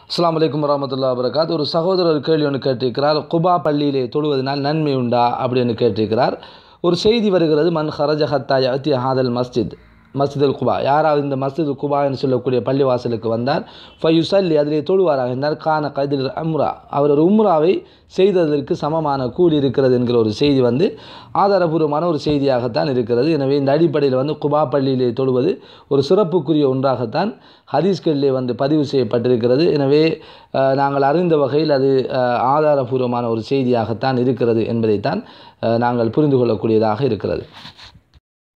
அஸ்ஸலாமு அலைக்கும் வரமத்துல்லா வரகாத் ஒரு சகோதரர் கேள்வி ஒன்று கேட்டிருக்கிறார் குபா பள்ளியிலே தொழுவதனால் நன்மை உண்டா அப்படின்னு கேட்டிருக்கிறார் ஒரு செய்தி வருகிறது மன் ஹரஜ ஹத்தா யத்தி ஹாதல் மஸ்ஜித் மஸ்ஜிதுல் குபா யாராவது இந்த மஸ்ஜிது குபா என்று சொல்லக்கூடிய பள்ளிவாசலுக்கு வந்தார் ஃபயுசல்லி அதிலே தொழுவாராக இருந்தால் கான கதில் அம்ரா அவர் ஒரு உம்ராவை செய்ததற்கு சமமான கூலி இருக்கிறது என்கிற ஒரு செய்தி வந்து ஆதாரபூர்வமான ஒரு செய்தியாகத்தான் இருக்கிறது எனவே இந்த அடிப்படையில் வந்து குபா பள்ளியிலே தொழுவது ஒரு சிறப்புக்குரிய ஒன்றாகத்தான் ஹதீஸ்களிலே வந்து பதிவு செய்யப்பட்டிருக்கிறது எனவே அஹ், நாங்கள் அறிந்த வகையில் அது அஹ், ஆதாரபூர்வமான ஒரு செய்தியாகத்தான் இருக்கிறது என்பதைத்தான் அஹ், நாங்கள் புரிந்து கொள்ளக்கூடியதாக இருக்கிறது